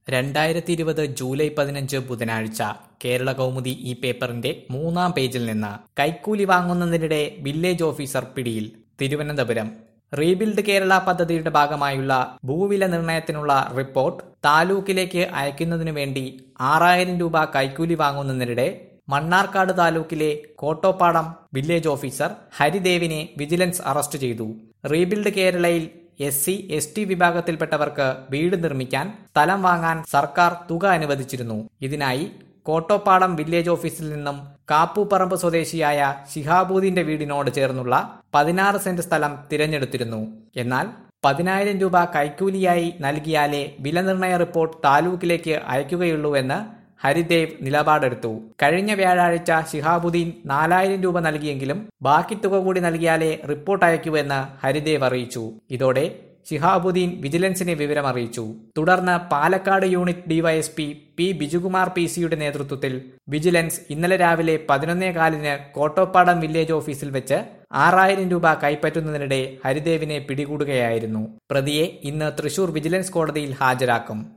രണ്ടായിരത്തി ഇരുപത് ജൂലൈ പതിനഞ്ച് ബുധനാഴ്ച കേരള കൗമുദി ഈ പേപ്പറിന്റെ മൂന്നാം പേജിൽ നിന്ന് കൈക്കൂലി വാങ്ങുന്നതിനിടെ വില്ലേജ് ഓഫീസർ പിടിയിൽ തിരുവനന്തപുരം റീബിൽഡ് കേരള പദ്ധതിയുടെ ഭാഗമായുള്ള ഭൂവില നിർണയത്തിനുള്ള റിപ്പോർട്ട് താലൂക്കിലേക്ക് അയക്കുന്നതിനു വേണ്ടി ആറായിരം രൂപ കൈക്കൂലി വാങ്ങുന്നതിനിടെ മണ്ണാർക്കാട് താലൂക്കിലെ കോട്ടോപ്പാടം വില്ലേജ് ഓഫീസർ ഹരിദേവിനെ വിജിലൻസ് അറസ്റ്റ് ചെയ്തു റീബിൽഡ് കേരളയിൽ എസ് സി എസ് ടി വിഭാഗത്തിൽപ്പെട്ടവർക്ക് വീട് നിർമ്മിക്കാൻ സ്ഥലം വാങ്ങാൻ സർക്കാർ തുക അനുവദിച്ചിരുന്നു ഇതിനായി കോട്ടോപ്പാടം വില്ലേജ് ഓഫീസിൽ നിന്നും കാപ്പൂപ്പറമ്പ് സ്വദേശിയായ ശിഹാബൂദിന്റെ വീടിനോട് ചേർന്നുള്ള പതിനാറ് സെന്റ് സ്ഥലം തിരഞ്ഞെടുത്തിരുന്നു എന്നാൽ പതിനായിരം രൂപ കൈക്കൂലിയായി നൽകിയാലേ വിലനിർണയ റിപ്പോർട്ട് താലൂക്കിലേക്ക് അയക്കുകയുള്ളൂവെന്ന് ഹരിദേവ് നിലപാടെടുത്തു കഴിഞ്ഞ വ്യാഴാഴ്ച ശിഹാബുദ്ദീൻ നാലായിരം രൂപ നൽകിയെങ്കിലും ബാക്കി തുക കൂടി നൽകിയാലേ റിപ്പോർട്ട് അയക്കൂവെന്ന് ഹരിദേവ് അറിയിച്ചു ഇതോടെ ശിഹാബുദ്ദീൻ വിജിലൻസിനെ വിവരം അറിയിച്ചു തുടർന്ന് Palakkad unit DYSP P Bijukumar P സിയുടെ നേതൃത്വത്തിൽ വിജിലൻസ് ഇന്നലെ രാവിലെ പതിനൊന്നേ കാലിന് കോട്ടോപ്പാടം വില്ലേജ് ഓഫീസിൽ വെച്ച് ആറായിരം രൂപ കൈപ്പറ്റുന്നതിനിടെ ഹരിദേവിനെ പിടികൂടുകയായിരുന്നു പ്രതിയെ ഇന്ന് തൃശൂർ വിജിലൻസ് കോടതിയിൽ ഹാജരാക്കും